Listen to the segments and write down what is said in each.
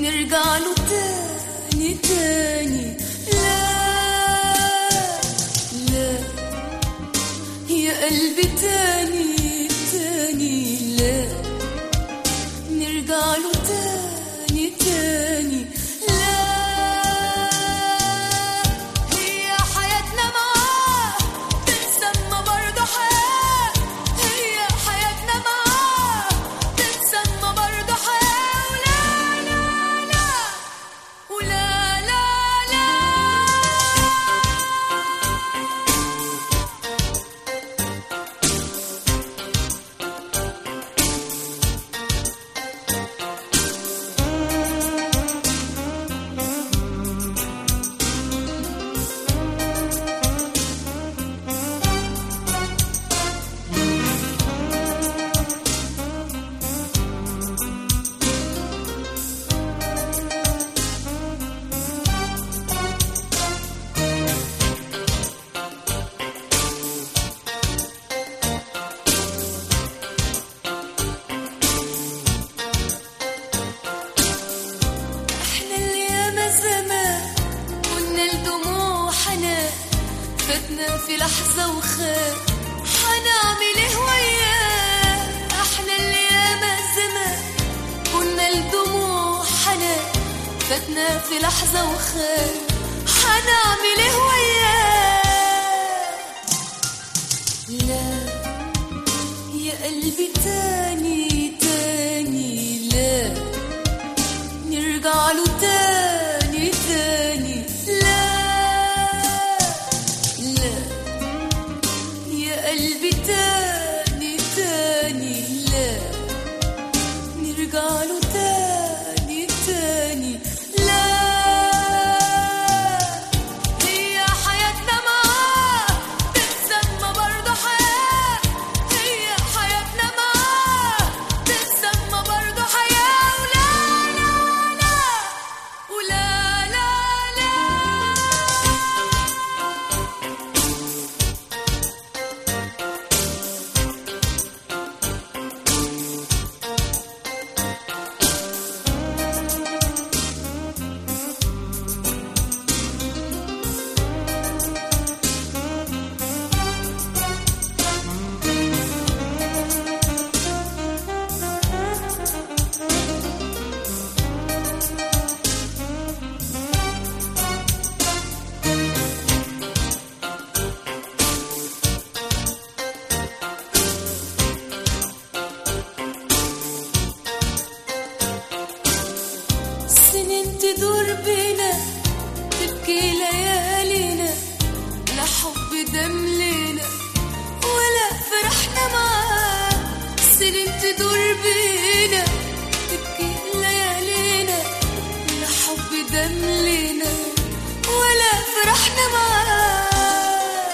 نرجع له تاني تاني لا لا يا قلبي تاني تاني لا نرجع له تاني تاني لا هي حياتنا معاه تتسمى برضه حياة هي حياتنا معاه تتسمى برضه حياة ولا لا لا ولا لا لا احنا اللي ياما زمان كنا الدموع حنان فاتنا في لحظة وخان حنعمل ايه وياه احنا اللي ياما زمان كنا الدموع حنان فاتنا في لحظة وخان حنعمل ايه وياه لا يا قلبي تاني تاني لا نرجع له تاني تاني لا لا يا قلبي تاني تاني لا نرجع له تاني تاني لا هي حياتنا معاه تتسمى برضه حياة هي حياتنا معاه تتسمى برضه حياة ولا لا لا ولا لا لا سنين تدور بينا تبكي ليالينا لا حب دم لينا ولا فرحنا معاه سنين تدور بينا تبكي ليالينا لا حب دم لينا ولا فرحنا معاه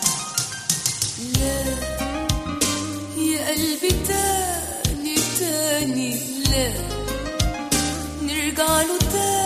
لا يا قلبي تاني تاني لا نرجع له تاني